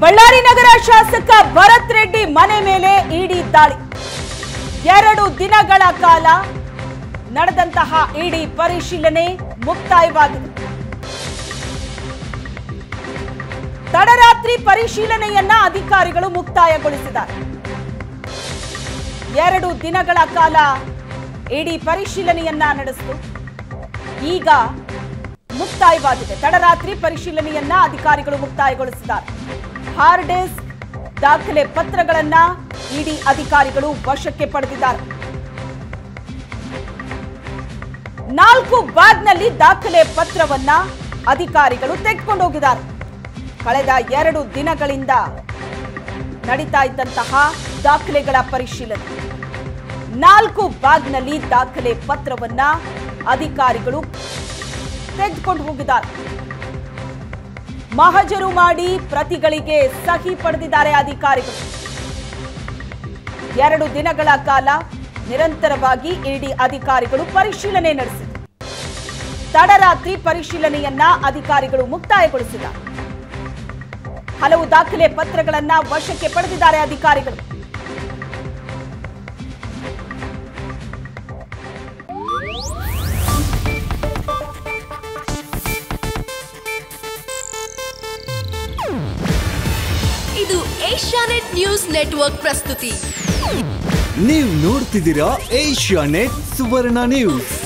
ಬಳ್ಳಾರಿ ನಗರ ಶಾಸಕ ಭರತ್ ರೆಡ್ಡಿ ಮನೆ ಮೇಲೆ ಇಡಿ ದಾಳಿ ಎರಡು ದಿನಗಳ ಕಾಲ ನಡೆದಂತಹ ಇಡಿ ಪರಿಶೀಲನೆ ಮುಕ್ತಾಯವಾಗಿದೆ ತಡರಾತ್ರಿ ಪರಿಶೀಲನೆಯನ್ನ ಅಧಿಕಾರಿಗಳು ಮುಕ್ತಾಯಗೊಳಿಸಿದ್ದಾರೆ ಎರಡು ದಿನಗಳ ಕಾಲ ಇಡಿ ಪರಿಶೀಲನೆಯನ್ನ ನಡೆಸಿತು ಈಗ ಮುಕ್ತಾಯವಾಗಿದೆ ತಡರಾತ್ರಿ ಪರಿಶೀಲನೆಯನ್ನ ಅಧಿಕಾರಿಗಳು ಮುಕ್ತಾಯಗೊಳಿಸಿದ್ದಾರೆ ಹಾರ್ಡ್ ಡಿಸ್ಕ್ ದಾಖಲೆ ಪತ್ರಗಳನ್ನ ಇಡಿ ಅಧಿಕಾರಿಗಳು ವಶಕ್ಕೆ ಪಡೆದಿದ್ದಾರೆ ನಾಲ್ಕು ಬ್ಯಾಗ್ನಲ್ಲಿ ದಾಖಲೆ ಪತ್ರವನ್ನ ಅಧಿಕಾರಿಗಳು ತೆಗೆದುಕೊಂಡು ಹೋಗಿದ್ದಾರೆ ಕಳೆದ ಎರಡು ದಿನಗಳಿಂದ ನಡೀತಾ ಇದ್ದಂತಹ ದಾಖಲೆಗಳ ಪರಿಶೀಲನೆ ನಾಲ್ಕು ಬ್ಯಾಗ್ನಲ್ಲಿ ದಾಖಲೆ ಪತ್ರವನ್ನ ಅಧಿಕಾರಿಗಳು ತೆಗೆದುಕೊಂಡು ಹೋಗಿದ್ದಾರೆ ಮಹಜರು ಮಾಡಿ ಪ್ರತಿಗಳಿಗೆ ಸಹಿ ಪಡೆದಿದ್ದಾರೆ ಅಧಿಕಾರಿಗಳು ಎರಡು ದಿನಗಳ ಕಾಲ ನಿರಂತರವಾಗಿ ಇಡಿ ಅಧಿಕಾರಿಗಳು ಪರಿಶೀಲನೆ ನಡೆಸಿದರು ತಡರಾತ್ರಿ ಪರಿಶೀಲನೆಯನ್ನ ಅಧಿಕಾರಿಗಳು ಮುಕ್ತಾಯಗೊಳಿಸಿದ್ದಾರೆ ಹಲವು ದಾಖಲೆ ಪತ್ರಗಳನ್ನ ವಶಕ್ಕೆ ಪಡೆದಿದ್ದಾರೆ ಅಧಿಕಾರಿಗಳು ಇದು ಏಷ್ಯಾನೆಟ್ ನ್ಯೂಸ್ ನೆಟ್ವರ್ಕ್ ಪ್ರಸ್ತುತಿ ನೀವು ನೋಡ್ತಿದ್ದೀರಾ ಏಷ್ಯಾ ನೆಟ್ ಸುವರ್ಣ ನ್ಯೂಸ್